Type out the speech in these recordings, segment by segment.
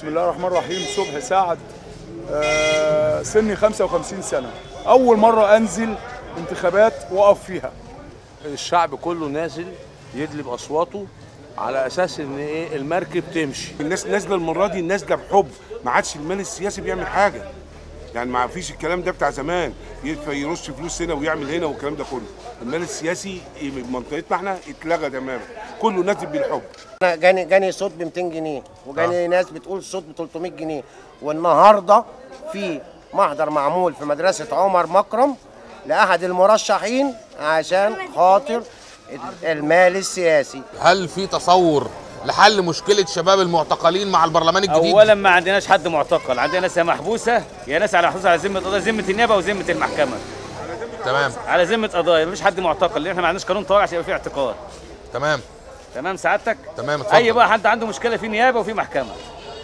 بسم الله الرحمن الرحيم صبح سعد آه، سني 55 سنة أول مرة أنزل انتخابات وأقف فيها الشعب كله نازل يدلب اصواته على اساس ان ايه المركب تمشي الناس نازله المره دي نازله بحب ما عادش المال السياسي بيعمل حاجه يعني ما فيش الكلام ده بتاع زمان يدف- يرش فلوس هنا ويعمل هنا والكلام ده كله المال السياسي في منطقتنا احنا اتلغى تماما كله نازل بالحب انا جاني جاني صوت ب 200 جنيه وجاني ناس بتقول صوت ب 300 جنيه والنهارده في محضر معمول في مدرسه عمر مكرم لاحد المرشحين عشان خاطر المال السياسي هل في تصور لحل مشكله شباب المعتقلين مع البرلمان الجديد اولا ما عندناش حد معتقل عندنا ناس يا محبوسه يا ناس على محبوسه على ذمه قضايا ذمه النيابه وذمه المحكمه تمام على ذمه قضايا مفيش حد معتقل لان احنا ما عندناش قانون طوارئ عشان يبقى فيه اعتقال تمام تمام سعادتك تمام اتفضل اي بقى حد عنده مشكله في نيابه وفي محكمه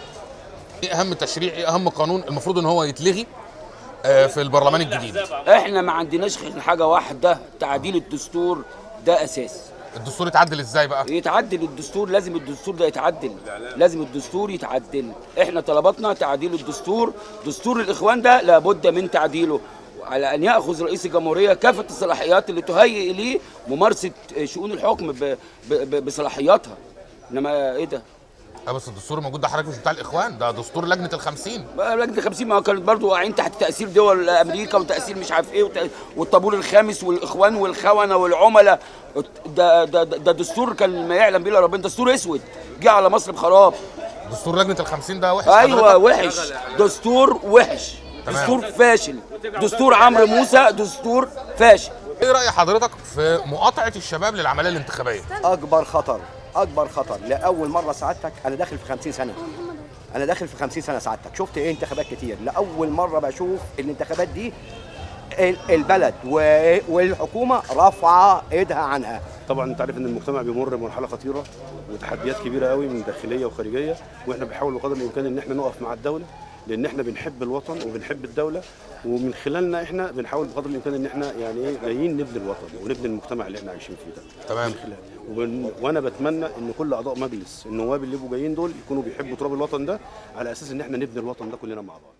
ايه اهم تشريع ايه اهم قانون المفروض ان هو يتلغي آه، في البرلمان الجديد احنا ما عندناش غير حاجه واحده تعديل الدستور ده اساس الدستور يتعدل ازاي بقى يتعدل الدستور لازم الدستور ده يتعدل لازم الدستور يتعدل احنا طلباتنا تعديل الدستور دستور الاخوان ده لابد من تعديله على ان ياخذ رئيس الجمهوريه كافه الصلاحيات اللي تهيئ ليه ممارسه شؤون الحكم ب- ب- ب- بصلاحياتها انما ايه ده اه بس الدستور الموجود ده حضرتك مش بتاع الاخوان ده دستور لجنه الخمسين بقى لجنه 50 ما كانت برضه واقعين تحت تاثير دول امريكا وتاثير مش عارف ايه وت- والطابور الخامس والاخوان والخونه والعملاء ده ده ده ده دستور كان ما يعلم به الا ربنا دستور اسود جه على مصر بخراب دستور لجنه الخمسين ده وحش ايوه حضرتك؟ وحش دستور وحش تمام. دستور فاشل دستور عمرو موسى دستور فاشل ايه راي حضرتك في مقاطعه الشباب للعمليه الانتخابيه اكبر خطر اكبر خطر لاول مره سعادتك انا داخل في 50 سنه انا داخل في 50 سنه سعادتك شفت ايه انتخابات كتير لاول مره بشوف الانتخابات دي ال- البلد و- والحكومه رافعه ايدها عنها طبعا انت عارف ان المجتمع بيمر بمرحله خطيره وتحديات كبيره قوي من داخليه وخارجيه واحنا بنحاول بقدر الامكان ان احنا نقف مع الدوله لان احنا بنحب الوطن وبنحب الدوله ومن خلالنا احنا بنحاول بقدر الامكان ان احنا يعني ايه جايين نبني الوطن ونبني المجتمع اللي احنا عايشين فيه ده تمام. من خلال وبن... وانا بتمنى ان كل اعضاء مجلس النواب اللي يبقوا جايين دول يكونوا بيحبوا تراب الوطن ده على اساس ان احنا نبني الوطن ده كلنا مع بعض